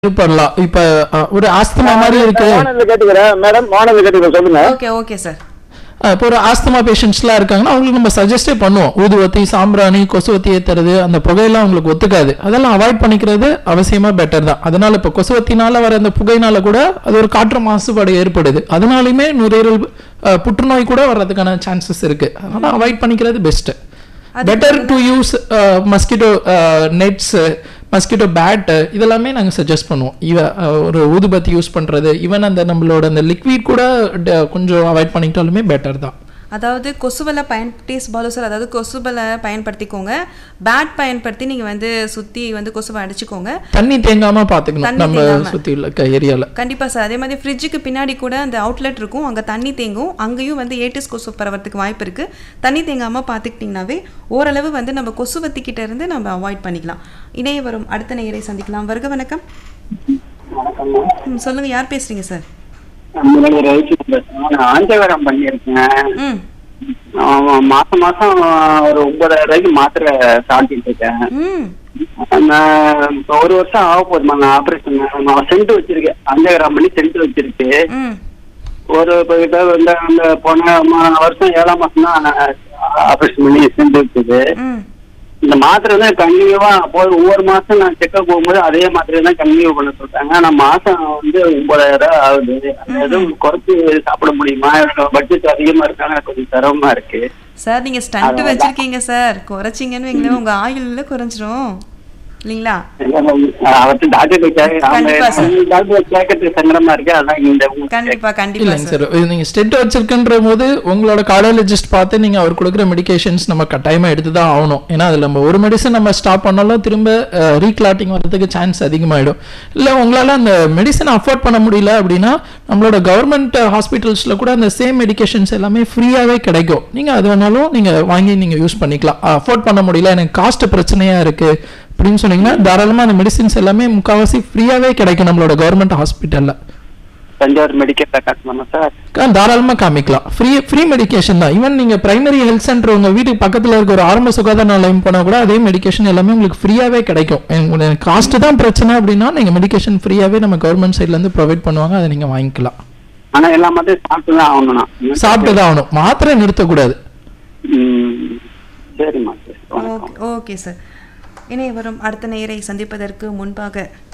பண்ணலாம் இப்ப அஹ், ஒரு ஆஸ்துமா மாதிரி இருக்கு மாணவர்கள் கேட்டுக்கிறேன் மேடம் மாணவர்கள் கேட்டுக்கிறேன் சொல்லுங்க ஓகே ஓகே சார் அஹ், இப்போ ஒரு ஆஸ்துமா பேஷண்ட்ஸ்லாம் இருக்காங்கன்னா அவங்களுக்கு நம்ம சஜஸ்டே பண்ணுவோம் ஊதுவத்தி சாம்பிராணி கொசுவத்தி ஏத்துறது அந்த புகையெல்லாம் அவங்களுக்கு ஒத்துக்காது அதெல்லாம் அவாய்ட் பண்ணிக்கிறது அவசியமா பெட்டர் தான் அதனால இப்போ கொசுவத்தினால வர அந்த புகையினால கூட அது ஒரு காற்று மாசுபாடு ஏற்படுது அதனாலுமே நுரையீரல் அஹ், புற்றுநோய் கூட வர்றதுக்கான சான்சஸ் இருக்கு அதனால அவாய்ட் பண்ணிக்கிறது best better to use mosquito nets mosquito bat இதெல்லாமே நாங்கள் சஜஸ்ட் பண்ணுவோம் இவ அஹ், ஒரு ஊதுபத்தி யூஸ் பண்ணுறது ஈவன் அந்த நம்மளோட அந்த லிக்விட் கூட ட- கொஞ்சம் அவாய்ட் பண்ணிக்கிட்டாலுமே பெட்டர் தான் அதாவது கொசுவலை பயன்படுத்தி பாலு சார் அதாவது கொசுவலை பயன்படுத்திக்கோங்க பேட் பயன்படுத்தி நீங்கள் வந்து சுற்றி வந்து கொசுவை அடிச்சுக்கோங்க தண்ணி தேங்காம பார்த்துக்கணும் தண்ணி நம்ம தேங்காம. சுற்றி உள்ள ஏரியாவில் கண்டிப்பாக சார் அதே மாதிரி ஃப்ரிட்ஜுக்கு பின்னாடி கூட அந்த அவுட்லெட் இருக்கும் அங்கே தண்ணி தேங்கும் அங்கேயும் வந்து ஏட்டிஸ் கொசு பரவறதுக்கு வாய்ப்பு இருக்குது தண்ணி தேங்காமல் பார்த்துக்கிட்டிங்கனாவே ஓரளவு வந்து நம்ம கொசுவத்திக்கிட்ட இருந்து நம்ம அவாய்ட் பண்ணிக்கலாம் இணைய வரும் அடுத்த நேயரை சந்திக்கலாம் வருக வணக்கம் ம், சொல்லுங்க யார் பேசுறீங்க சார் முன்னாடி ரவிச்சந்திரன் நான் ஆஞ்சவரம் பண்ணியிருக்கேன் ம் ஆமா, மாசம் மாசம் ஒரு ஒன்பதாயிரம் ரூபாய்க்கு மாத்திரை சாப்பிட்டுட்டு இருக்கேன் ம் நான் இப்ப ஒரு வருஷம் ஆக போதுமா நான் ஆபரேஷன் நான் சென்ட் வச்சிருக்கேன் அஞ்சகிராம் பண்ணி சென்ட் வச்சிருக்கு ம் ஒரு இப்ப கிட்ட இந்த அந்த போன மா- வருஷம் ஏழாம் மாசம் தான் ஆபரேஷன் பண்ணி சென்ட் வச்சது ம் இந்த மாத்திரை தான் கண்டினியூவா போய் ஒவ்வொரு மாசம் நான் செக்அப் போகும்போது அதே மாத்திரை தான் கண்டினியூ பண்ண சொல்றாங்க ஆனா மாசம் வந்து ஒன்பதாயிரம் ரூபாய் ஆகுது அது எதுவும் குறைச்சு சாப்பிட முடியுமா பட்ஜெட் அதிகமா இருக்காங்க எனக்கு கொஞ்சம் சிரமமா இருக்கு சார் நீங்க ஸ்டண்ட் வச்சிருக்கீங்க சார் குறைச்சிங்கன்னு வைங்களேன் உங்க ஆயுள்ல குறைஞ்சிரும் இல்லைங்களா அவர்கிட்ட டாக்டர் போய் கண்டிப்பா sir. டாக்டர் கேட்கறதுக்கு சங்கடமா இருக்கு அதான் இந்த உங்களுக்கு கண்டிப்பா கண்டிப்பா இல்லைங்க சார் சார் நீங்க ஸ்டென்ட் வச்சிருக்குன்ற போது உங்களோட கார்டியாலஜிஸ்ட் பார்த்து நீங்க அவர் கொடுக்குற மெடிகேஷன்ஸ் நம்ம கட்டாயமா எடுத்து தான் ஆகணும் ஏன்னா அதுல நம்ம ஒரு மெடிசன் நம்ம ஸ்டாப் பண்ணாலும் திரும்ப ரீக்ளாட்டிங் வரதுக்கு சான்ஸ் அதிகமாயிடும் இல்ல உங்களால அந்த மெடிசன் அஃபோர்ட் பண்ண முடியல அப்படின்னா நம்மளோட கவர்மெண்ட் ஹாஸ்பிட்டல்ஸ்ல கூட அந்த சேம் மெடிகேஷன்ஸ் எல்லாமே ஃப்ரீயாவே கிடைக்கும் நீங்க அது வேணாலும் நீங்க வாங்கி நீங்க யூஸ் பண்ணிக்கலாம் அஃபோர்ட் பண்ண முடியல எனக்கு காஸ்ட் பிரச்சனையா இருக்கு அப்படின்னு சொன்னீங்கன்னா தாராளமா அந்த மெடிசின்ஸ் எல்லாமே முக்கால்வாசி ஃப்ரீயாவே கிடைக்கும் நம்மளோட கவர்மெண்ட் ஹாஸ்பிட்டல்ல தஞ்சாவூர் மெடிக்கல் காட்டலாமா சார் கா- தாராளமா காமிக்கலாம் ஃப்ரீ ஃப்ரீ மெடிகேஷன் தான் ஈவன் நீங்க பிரைமரி ஹெல்த் சென்டர் உங்க வீட்டுக்கு பக்கத்துல இருக்க ஒரு ஆரம்ப சுகாதார நிலையம் போனா கூட அதே மெடிகேஷன் எல்லாமே உங்களுக்கு ஃப்ரீயாவே கிடைக்கும் உங்களுக்கு காஸ்ட் தான் பிரச்சனை அப்படின்னா நீங்க மெடிகேஷன் ஃப்ரீயாவே நம்ம கவர்மெண்ட் சைட்ல இருந்து ப்ரொவைட் பண்ணுவாங்க அதை நீங்க வாங்கிக்கலாம் ஆனா எல்லா மாத்திரையும் சாப்பிட்டு தான் ஆகணும் நான். சாப்பிட்டு தான் ஆகணும் மாத்திரை நிறுத்தக்கூடாது ம், சரிம்மா சரி வணக்கம் ஓகே ஓகே சார் இணைய வரும் அடுத்த நேயரை சந்திப்பதற்கு முன்பாக